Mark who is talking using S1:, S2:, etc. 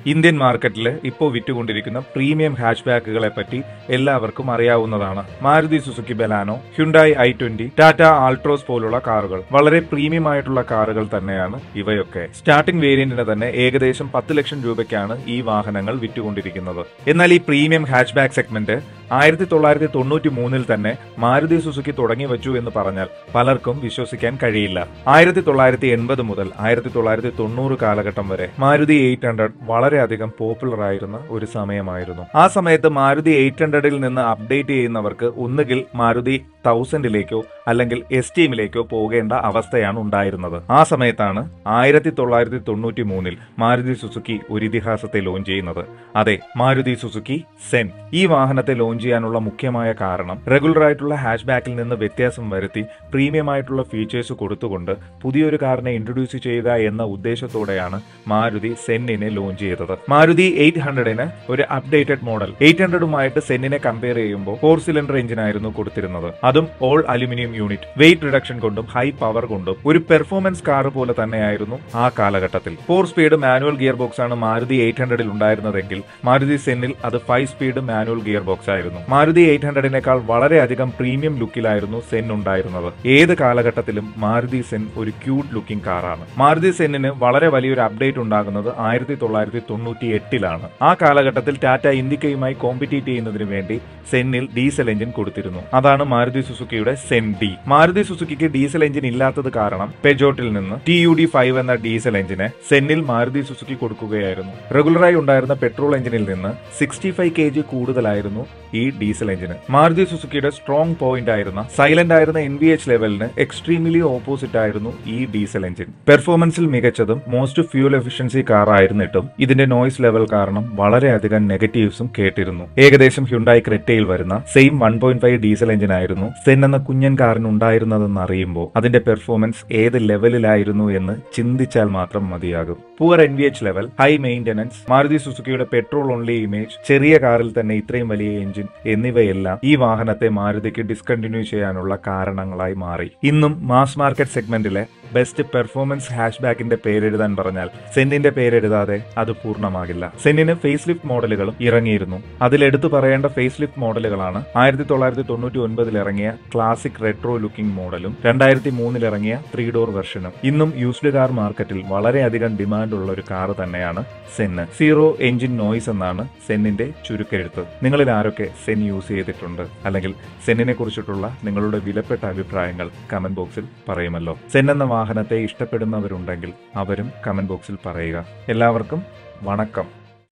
S1: Indian മാർക്കറ്റിൽ ഇപ്പോൾ വിറ്റുകൊണ്ടിരിക്കുന്ന premium hatch ബാക്കുകളെ പറ്റി എല്ലാവർക്കും അറിയാവുന്നതാണ് Maruti Suzuki Baleno Hyundai i twenty Tata Altroz പോലുള്ള കാറുകൾ വളരെ പ്രീമിയം ആയിട്ടുള്ള കാറുകൾ തന്നെയാണ് ഇവയൊക്കെ സ്റ്റാർട്ടിംഗ് വേരിയന്റിന് തന്നെ ഏകദേശം പത്ത് ലക്ഷം രൂപയ്ക്കാണ് ഈ വാഹനങ്ങൾ വിറ്റുകൊണ്ടിരിക്കുന്നത് എന്നാൽ ഈ പ്രീമിയം ഹാച്ച് ബാക്ക് സെഗ്മെന്റ് ആയിരത്തി തൊള്ളായിരത്തി തൊണ്ണൂറ്റി മൂന്നിൽ തന്നെ മാരുതി സുസുക്കി തുടങ്ങി വെച്ചു എന്ന് പറഞ്ഞാൽ പലർക്കും വിശ്വസിക്കാൻ കഴിയില്ല ആയിരത്തി തൊള്ളായിരത്തി എൺപത് മുതൽ ആയിരത്തി തൊള്ളായിരത്തി തൊണ്ണൂറ് കാലഘട്ടം വരെ മാരുതി എയ്റ്റ് ഹൺഡ്രഡ് വളരെയധികം പോപ്പുലർ ആയിരുന്ന ഒരു സമയമായിരുന്നു ആ സമയത്ത് മാരുതി എയ്റ്റ് ഹൺഡ്രഡിൽ നിന്ന് അപ്ഡേറ്റ് ചെയ്യുന്നവർക്ക് ഒന്നുകിൽ മാരുതി തൗസൻഡിലേക്കോ അല്ലെങ്കിൽ എസ് ടീമിലേക്കോ പോകേണ്ട അവസ്ഥയാണ് ഉണ്ടായിരുന്നത് ആ സമയത്താണ് ആയിരത്തി തൊള്ളായിരത്തി തൊണ്ണൂറ്റി മൂന്നിൽ മാരുതി സുസുക്കി ഒരു ഇതിഹാസത്തെ ലോഞ്ച് ചെയ്യുന്നത് അതെ മാരുതി സുസുക്കി സെൻ ഈ വാഹനത്തെ ലോഞ്ച് ചെയ്യാനുള്ള മുഖ്യമായ കാരണം റെഗുലർ ആയിട്ടുള്ള ഹാഷ് ബാക്കിൽ നിന്ന് വ്യത്യാസം വരുത്തി പ്രീമിയം ആയിട്ടുള്ള ഫീച്ചേഴ്സ് കൊടുത്തുകൊണ്ട് പുതിയൊരു കാറിനെ ഇൻട്രൊഡ്യൂസ് ചെയ്യുക എന്ന ഉദ്ദേശത്തോടെയാണ് മാരുതി സെന്നിനെ ലോഞ്ച് ചെയ്തത് മാരുതി എയ്റ്റ് ഹൺഡ്രഡിന് ഒരു അപ്ഡേറ്റഡ് മോഡൽ എയ്റ്റ് ഹൺഡ്രഡുമായിട്ട് സെന്നിനെ കമ്പയർ ചെയ്യുമ്പോൾ ഫോർ സിലിണ്ടർ എഞ്ചിൻ ആയിരുന്നു കൊടുത്തിരുന്നത് അതും all aluminium unit weight reduction കൊണ്ടും ഹൈ പവർ കൊണ്ടും ഒരു പെർഫോമൻസ് കാർ പോലെ തന്നെയായിരുന്നു ആ കാലഘട്ടത്തിൽ four speed manual gear box ആണ് മാരുതി എയ്റ്റ് ഹൺഡ്രഡിൽ ഉണ്ടായിരുന്നതെങ്കിൽ മാരുതി സെന്നിൽ അത് five speed manual gear box ആയിരുന്നു മാരുതി എയ്റ്റ് ഹൺഡ്രഡിനേക്കാൾ വളരെയധികം പ്രീമിയം ലുക്കിലായിരുന്നു സെൻ ഉണ്ടായിരുന്നത് ഏത് കാലഘട്ടത്തിലും മാരുതി സെൻ ഒരു ക്യൂട്ട് ലുക്കിംഗ് കാറാണ് മാരുതി സെന്നിന് വളരെ വലിയൊരു അപ്ഡേറ്റ് ഉണ്ടാകുന്നത് ആയിരത്തി തൊള്ളായിരത്തി തൊണ്ണൂറ്റി എട്ടിലാണ് ആ കാലഘട്ടത്തിൽ ടാറ്റ ഇന്ത്യക്കയുമായി കോമ്പറ്റീറ്റ് ചെയ്യുന്നതിന് വേണ്ടി സെന്നിൽ ഡീസൽ എഞ്ചിൻ കൊടുത്തിരുന്നു അതാണ് മാരുതി സുസുക്കിയുടെ സെൻ ഡി മാരുതി സുസുക്കിക്ക് ഡീസൽ എഞ്ചിൻ ഇല്ലാത്തത് കാരണം പെജോട്ടിൽ നിന്ന് ടി യു ഡി ഫൈവ് എന്ന ഡീസൽ എഞ്ചിനെ സെന്നിൽ മാരുതി സുസുക്കി കൊടുക്കുകയായിരുന്നു റെഗുലറായി ഉണ്ടായിരുന്ന പെട്രോൾ എഞ്ചിനിൽ നിന്ന് സിക്സ്റ്റി ഫൈവ് കെ ജി കൂടുതലായിരുന്നു ഈ ഡീസൽ എഞ്ചിന് മാരുതി സുസുക്കിയുടെ സ്ട്രോങ് പോയിന്റ് ആയിരുന്ന സൈലന്റ് ആയിരുന്ന എൻ വി എച്ച് ലെവലിന് എക്സ്ട്രീംലി ഓപ്പോസിറ്റ് ആയിരുന്നു ഈ ഡീസൽ എഞ്ചിൻ പെർഫോമൻസിൽ മികച്ചതും മോസ്റ്റ് ഫ്യൂൽ എഫിഷ്യൻസി കാർ ആയിരുന്നിട്ടും ഇതിന്റെ നോയ്സ് ലെവൽ കാരണം വളരെയധികം നെഗറ്റീവ്സും കേട്ടിരുന്നു ഏകദേശം ഹ്യുണ്ടായി ക്രെറ്റയിൽ വരുന്ന same one point five diesel engine ആയിരുന്നു സെൻ എന്ന കുഞ്ഞൻ കാറിന് ഉണ്ടായിരുന്നതെന്ന് അറിയുമ്പോൾ അതിന്റെ പെർഫോമൻസ് ഏത് ലെവലിലായിരുന്നു എന്ന് ചിന്തിച്ചാൽ മാത്രം മതിയാകും poor N V H level high maintenance Maruti സുസുക്കിയുടെ പെട്രോൾ ഓൺലി ഇമേജ് ചെറിയ കാറിൽ തന്നെ ഇത്രയും വലിയ എഞ്ചിൻ എന്നിവയെല്ലാം ഈ വാഹനത്തെ മാരുതിക്ക് ഡിസ്കണ്ടിന്യൂ ചെയ്യാനുള്ള കാരണങ്ങളായി മാറി ഇന്നും മാസ് മാർക്കറ്റ് സെഗ്മെന്റിലെ ബെസ്റ്റ് പെർഫോമൻസ് ഹാഷ് ബാക്കിന്റെ പേരെഴുതാൻ പറഞ്ഞാൽ സെന്നിന്റെ പേരെഴുതാതെ അത് പൂർണ്ണമാകില്ല സെന്നിന് ഫേസ് ലിഫ്റ്റ് മോഡലുകളും ഇറങ്ങിയിരുന്നു അതിൽ എടുത്തു പറയേണ്ട ഫേസ് ലിഫ്റ്റ് മോഡലുകളാണ് ആയിരത്തി തൊള്ളായിരത്തി തൊണ്ണൂറ്റി ഒൻപതിൽ ഇറങ്ങിയ ക്ലാസിക് റെട്രോ ലുക്കിംഗ് മോഡലും രണ്ടായിരത്തി മൂന്നിൽ ഇറങ്ങിയ ത്രീ ഡോർ വെർഷനും ഇന്നും യൂസ്ഡ് കാർ മാർക്കറ്റിൽ വളരെയധികം ഡിമാൻഡ് ഉള്ള ഒരു കാർ തന്നെയാണ് സെന്ന് സീറോ എഞ്ചിൻ നോയ്സ് എന്നാണ് സെന്നിന്റെ ചുരുക്കെഴുത്ത് നിങ്ങളിൽ ആരൊക്കെ സെൻ യൂസ് ചെയ്തിട്ടുണ്ട് അല്ലെങ്കിൽ സെന്നിനെ കുറിച്ചിട്ടുള്ള നിങ്ങളുടെ വിലപ്പെട്ട അഭിപ്രായങ്ങൾ കമന്റ് ബോക്സിൽ പറയുമല്ലോ സെൻ എന്ന വാഹനത്തെ ഇഷ്ടപ്പെടുന്നവരുണ്ടെങ്കിൽ അവരും കമന്റ് ബോക്സിൽ പറയുക എല്ലാവർക്കും വണക്കം